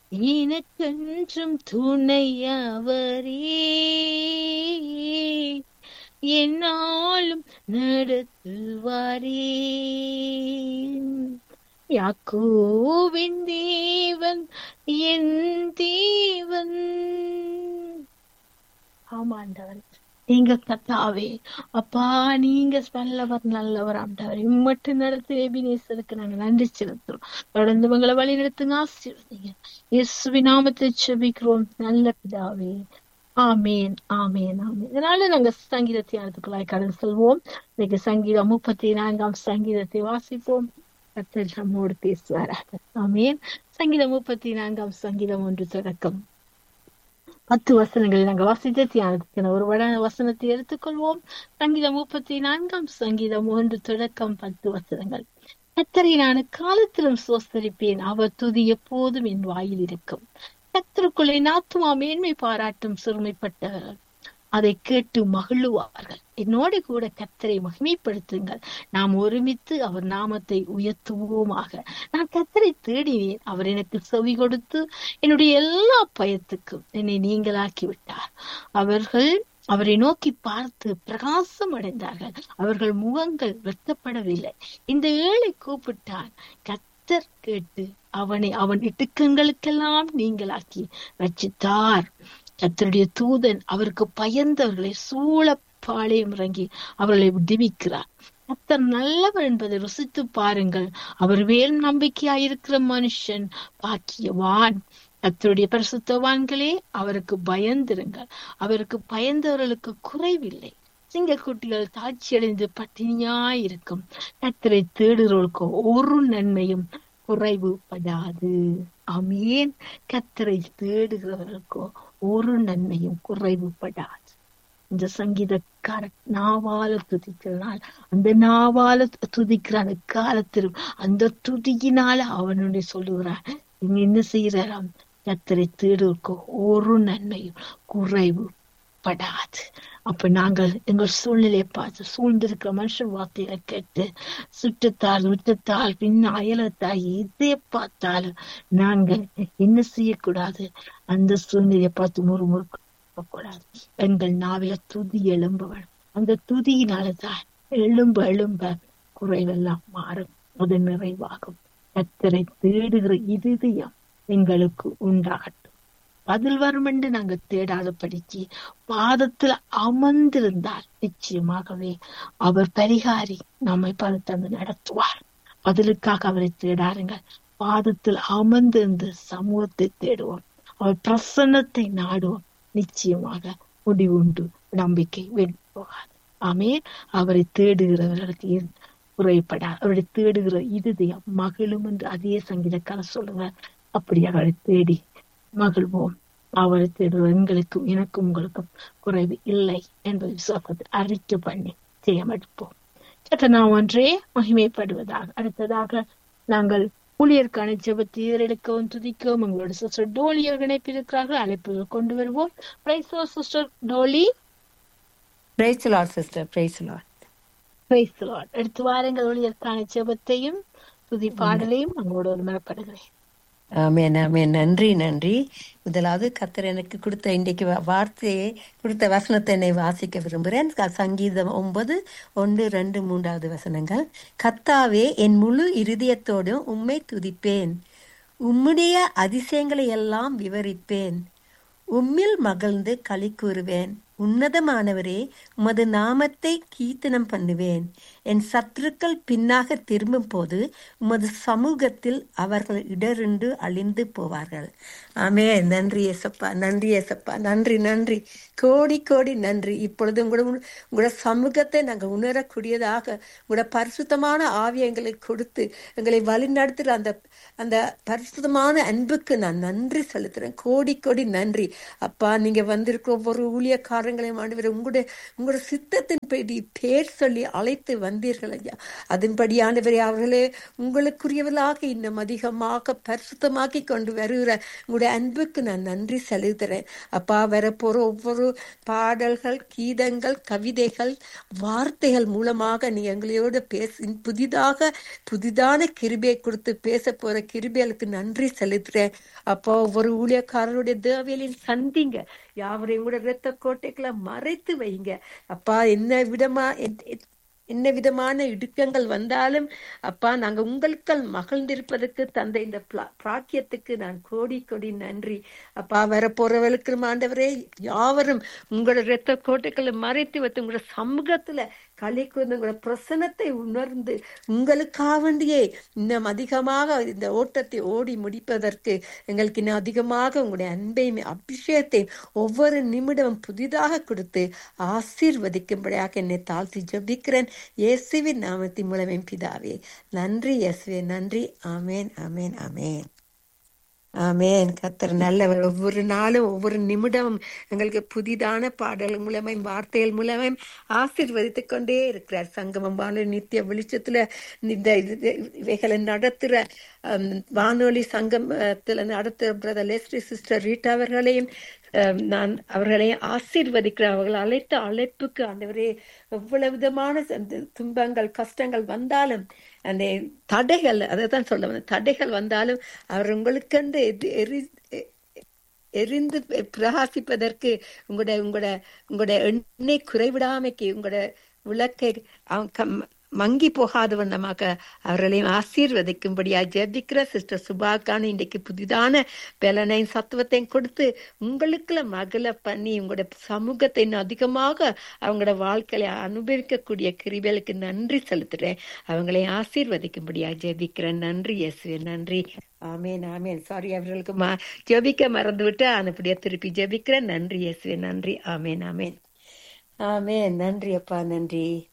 எனக்கென்றும் துணையவரே என்னாலும் நடத்துவாரே யாக்கோவின் தேவன் என் தேவன் ஆமாண்டவர் நீங்க கத்தாவே அப்பா நீங்க நல்லவர் நல்லவர் ஆண்டவர் இம்மட்டு நடத்திய எபினேசருக்கு நாங்க நன்றி செலுத்துறோம் தொடர்ந்து உங்களை வழி நடத்துங்க ஆசீர்வதிங்க இயேசுவின் நாமத்தை செபிக்கிறோம் நல்ல பிதாவே ஆமேன் ஆமேன் ஆமேன் இதனால நாங்க சங்கீத தியானத்துக்குள்ளாய் கடந்து செல்வோம் இன்னைக்கு சங்கீதம் முப்பத்தி நான்காம் சங்கீதத்தை வாசிப்போம் கத்தர் நம்மோடு பேசுவாராக ஆமேன் சங்கீதம் முப்பத்தி நான்காம் சங்கீதம் ஒன்று தொடக்கம் பத்து வசனங்களை நாங்கள் வாசித்து தியானத்துக்கு ஒரு வட வசனத்தை எடுத்துக்கொள்வோம் சங்கீதம் முப்பத்தி நான்காம் சங்கீதம் ஒன்று தொடக்கம் பத்து வசனங்கள் கத்தரை நான் காலத்திலும் சோஸ்தரிப்பேன் அவர் துதி எப்போதும் என் வாயில் இருக்கும் கத்தருக்குள்ளே நாத்துமா மேன்மை பாராட்டும் சிறுமைப்பட்டவர்கள் அதை கேட்டு மகிழுவார்கள் என்னோடு கூட கத்தரை மகிமைப்படுத்துங்கள் நாம் ஒருமித்து அவர் நாமத்தை உயர்த்துவோமாக நான் கத்தரை தேடினேன் அவர் எனக்கு செவி கொடுத்து என்னுடைய எல்லா பயத்துக்கும் என்னை நீங்களாக்கி விட்டார் அவர்கள் அவரை நோக்கி பார்த்து பிரகாசம் அடைந்தார்கள் அவர்கள் முகங்கள் வெட்டப்படவில்லை இந்த ஏழை கூப்பிட்டான் கத்தர் கேட்டு அவனை அவன் இட்டுக்கங்களுக்கெல்லாம் நீங்களாக்கி ரச்சித்தார் கத்தருடைய தூதன் அவருக்கு பயந்தவர்களை சூழ பாளையம் இறங்கி அவர்களை விடுவிக்கிறார் கத்தர் நல்லவர் என்பதை ருசித்து பாருங்கள் அவர் வேல் நம்பிக்கையாயிருக்கிற மனுஷன் பாக்கியவான் கத்தருடைய பரிசுத்தவான்களே அவருக்கு பயந்திருங்கள் அவருக்கு பயந்தவர்களுக்கு குறைவில்லை சிங்கக்குட்டிகள் தாட்சியடைந்து பட்டினியாயிருக்கும் கத்தரை தேடுகிறவர்களுக்கு ஒரு நன்மையும் குறைவுபடாது அமேன் கத்தரை தேடுகிறவர்களுக்கோ ஒரு நன்மையும் குறைவுபடாது இந்த சங்கீதக்கார நாவால துதிக்கிறான் அந்த நாவால துதிக்கிறான் காலத்திலும் அந்த துதியினால அவனுடைய சொல்லுகிறான் நீங்க என்ன செய்யறாராம் கத்தரை தேடுவதற்கு ஒரு நன்மையும் குறைவு படாது அப்ப நாங்கள் எங்கள் சூழ்நிலையை பார்த்து சூழ்ந்திருக்கிற மனுஷன் வார்த்தைகளை கேட்டு சுற்றத்தால் முற்றத்தால் பின்ன அயலத்தால் எதை பார்த்தாலும் நாங்கள் என்ன செய்யக்கூடாது அந்த சூழ்நிலையை பார்த்து முறுமுறுக்க கூடாது எங்கள் நாவில துதி எழும்பவன் அந்த துதியினாலதான் எழும்ப எழும்ப குறைவெல்லாம் மாறும் அது நிறைவாகும் கத்தரை தேடுகிற இருதயம் எங்களுக்கு உண்டாகட்டும் பதில் வரும் என்று நாங்க தேடாதபடிக்கு பாதத்துல அமர்ந்திருந்தால் நிச்சயமாகவே அவர் பரிகாரி நம்மை பதத்தந்து நடத்துவார் பதிலுக்காக அவரை தேடாருங்கள் பாதத்தில் அமர்ந்திருந்து சமூகத்தை தேடுவோம் அவர் பிரசன்னத்தை நாடுவோம் நிச்சயமாக முடிவுண்டு நம்பிக்கை வென்று போகாது ஆமே அவரை தேடுகிறவர்களுக்கு குறைப்படாது அவரை தேடுகிற இருதயம் மகிழும் என்று அதே சங்கீதக்காரர் சொல்லுவார் அப்படி அவரை தேடி மகிழ்வோம் அவரை தேடுகிற எங்களுக்கும் எனக்கும் உங்களுக்கும் குறைவு இல்லை என்பதை விசுவாசத்தில் அறிக்கை பண்ணி செய்யமெடுப்போம் சட்ட நாம் ஒன்றே மகிமைப்படுவதாக அடுத்ததாக நாங்கள் ஊழியருக்கான ஜெபத்தை எடுக்கவும் துதிக்கவும் எங்களோட சிஸ்டர் டோலி இணைப்பிருக்கிறார்கள் அழைப்பு கொண்டு வருவோம் praise sister Dolly praise Lord sister praise Lord praise Lord எடுத்து வாருங்கள் ஊழியருக்கான ஜெபத்தையும் துதி பாடலையும் உங்களோட ஒரு மரப்படுகிறேன் ஆமேன் ஆமேன் நன்றி நன்றி முதலாவது கத்தர் எனக்கு கொடுத்த இன்றைக்கு வார்த்தையை கொடுத்த வசனத்தை என்னை வாசிக்க விரும்புகிறேன் சங்கீதம் ஒன்பது ஒன்று ரெண்டு மூன்றாவது வசனங்கள் கத்தாவே என் முழு இருதயத்தோடும் உம்மை துதிப்பேன் உம்முடைய அதிசயங்களை எல்லாம் விவரிப்பேன் உம்மில் மகிழ்ந்து களி கூறுவேன் உன்னதமானவரே உமது நாமத்தை கீர்த்தனம் பண்ணுவேன் என் சத்துருக்கள் பின்னாக திரும்பும் போது உமது சமூகத்தில் அவர்கள் இடருண்டு அழிந்து போவார்கள் ஆமே நன்றி ஏசப்பா நன்றி ஏசப்பா நன்றி நன்றி கோடி கோடி நன்றி இப்பொழுது உங்களோட உங்களோட சமூகத்தை நாங்கள் உணரக்கூடியதாக உங்களோட பரிசுத்தமான ஆவியங்களை கொடுத்து எங்களை வழிநடத்துகிற அந்த அந்த பரிசுத்தமான அன்புக்கு நான் நன்றி செலுத்துறேன் கோடி கோடி நன்றி அப்பா நீங்க வந்திருக்கிற ஒவ்வொரு ஊழியக்காரங்களையும் ஆண்டு உங்களுடைய உங்களோட சித்தத்தின் அதன்படி பேர் சொல்லி அழைத்து வந்தீர்கள் ஐயா அதன்படியானவரே அவர்களே உங்களுக்குரியவர்களாக இன்னும் அதிகமாக பரிசுத்தமாக்கி கொண்டு வருகிற உங்களுடைய அன்புக்கு நான் நன்றி செலுத்துறேன் அப்பா வரப்போற ஒவ்வொரு பாடல்கள் கீதங்கள் கவிதைகள் வார்த்தைகள் மூலமாக நீ எங்களோட பேசி புதிதாக புதிதான கிருபையை கொடுத்து பேச போற கிருபைகளுக்கு நன்றி செலுத்துறேன் அப்போ ஒவ்வொரு ஊழியக்காரருடைய தேவையிலையும் சந்திங்க யாவரையும் கூட இரத்த கோட்டைகளை மறைத்து வைங்க அப்பா என்ன விதமா எத்- எத்- என்ன விதமான இடுக்கங்கள் வந்தாலும் அப்பா நாங்க உங்களுக்கள் மகிழ்ந்திருப்பதற்கு தந்த இந்த பிளா- பிராக்கியத்துக்கு நான் கோடி கோடி நன்றி அப்பா வர போறவர்களுக்கு ஆண்டவரே யாவரும் உங்களோட இரத்த கோட்டைகளை மறைத்து வைத்து உங்களோட சமூகத்துல களி கூர்ந்து உங்களோட பிரசனத்தை உணர்ந்து உங்களுக்காக வேண்டியே இன்னும் அதிகமாக இந்த ஓட்டத்தை ஓடி முடிப்பதற்கு எங்களுக்கு இன்னும் அதிகமாக உங்களுடைய அன்பையும் அபிஷேகத்தையும் ஒவ்வொரு நிமிடமும் புதிதாக கொடுத்து ஆசீர்வதிக்கும்படியாக என்னை தாழ்த்தி ஜெபிக்கிறேன் இயேசுவின் நாமத்தின் மூலமே பிதாவே நன்றி இயேசுவே நன்றி ஆமேன் ஆமேன் ஆமேன் ஆமேன் கத்தர் நல்லவர் ஒவ்வொரு நாளும் ஒவ்வொரு நிமிடமும் எங்களுக்கு புதிதான பாடல் மூலமாயும் வார்த்தைகள் மூலமாயும் ஆசீர்வதித்துக் கொண்டே இருக்கிறார் சங்கமம் வானொலி நித்திய வெளிச்சத்துல இந்த இது- இவைகளை நடத்துற ஹம், வானொலி சங்கமத்துல நடத்துற பிரதர் லெஸ்டி சிஸ்டர் ரீட்டா அவர்களையும் ஹம், நான் அவர்களையும் ஆசீர்வதிக்கிறேன் அவர்கள் அழைத்த அழைப்புக்கு ஆண்டவரே எவ்வளவு விதமான அந்த துன்பங்கள் கஷ்டங்கள் வந்தாலும் அந்த தடைகள் அதை தான் சொல்ல வந்தேன் தடைகள் வந்தாலும் அவர் உங்களுக்கென்று எது- எரி எரிந்து பிரகாசிப்பதற்கு உங்களோட உங்களோட உங்களோட எண்ணெய் குறைவிடாமைக்கு உங்களோட விளக்கை அவன் கம்- மங்கி போகாத வண்ணமாக அவர்களையும் ஆசீர்வதிக்கும்படியா ஜெபிக்கிற சிஸ்டர் சுபாக்கான இன்றைக்கு புதிதான பலனையும் சத்துவத்தையும் கொடுத்து உங்களுக்குள்ள மகள பண்ணி உங்களோட சமூகத்தை இன்னும் அதிகமாக அவங்களோட வாழ்க்கையில அனுபவிக்கக்கூடிய கிருபைகளுக்கு நன்றி செலுத்துறேன் அவங்களையும் ஆசீர்வதிக்கும்படியா ஜெபிக்கிறேன் நன்றி இயேசுவே நன்றி ஆமேன் ஆமேன் சாரி அவர்களுக்கு மா ஜெபிக்க மறந்து விட்டு அனுப்படியா திருப்பி ஜெபிக்கிறேன் நன்றி இயேசுவே நன்றி ஆமேன் ஆமேன் ஆமேன் நன்றி அப்பா நன்றி